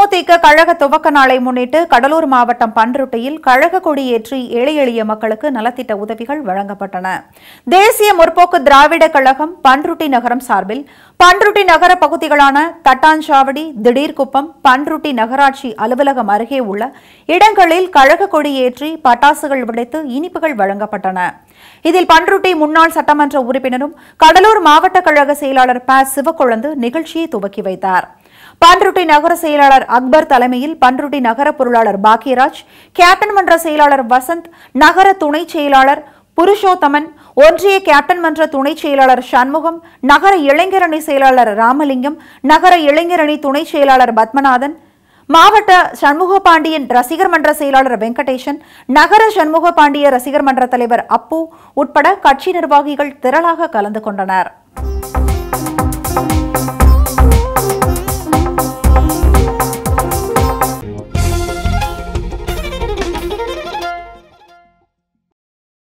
தேமுதிக கழக துவக்க நாளை முன்னிட்டு கடலூர் மாவட்டம் பன்ருட்டியில் கழக கொடியேற்றி ஏழை எளிய மக்களுக்கு நலத்திட்ட உதவிகள் வழங்கப்பட்டன தேசிய முற்போக்கு திராவிட கழகம் பன்ருட்டி நகரம் சார்பில் பன்ருட்டி நகர பகுதிகளான தட்டாஞ்சாவடி திடீர்குப்பம் பன்ருட்டி நகராட்சி அலுவலகம் அருகே உள்ள இடங்களில் கழக கொடியேற்றி பட்டாசுகள் வெடித்து இனிப்புகள் வழங்கப்பட்டன இதில் பன்ருட்டி முன்னாள் சட்டமன்ற உறுப்பினரும் கடலூர் மாவட்ட கழக செயலாளர் ப சிவக்கொழுந்து நிகழ்ச்சியை துவக்கி வைத்தார் பன்ருட்டி நகர செயலாளர் அக்பர் தலைமையில் பன்ருட்டி நகர பொருளாளர் பாக்கியராஜ் கேப்டன் மன்ற செயலாளர் வசந்த் நகர துணை செயலாளர் புருஷோத்தமன் ஒன்றிய கேப்டன் மன்ற துணை செயலாளர் சண்முகம் நகர இளைஞரணி செயலாளர் ராமலிங்கம் நகர இளைஞரணி துணை செயலாளர் பத்மநாதன் மாவட்ட சண்முக பாண்டியன் ரசிகர் மன்ற செயலாளர் வெங்கடேசன் நகர சண்முக பாண்டிய ரசிகர் மன்ற தலைவர் அப்பு உட்பட கட்சி நிர்வாகிகள் திரளாக கலந்து கொண்டனர்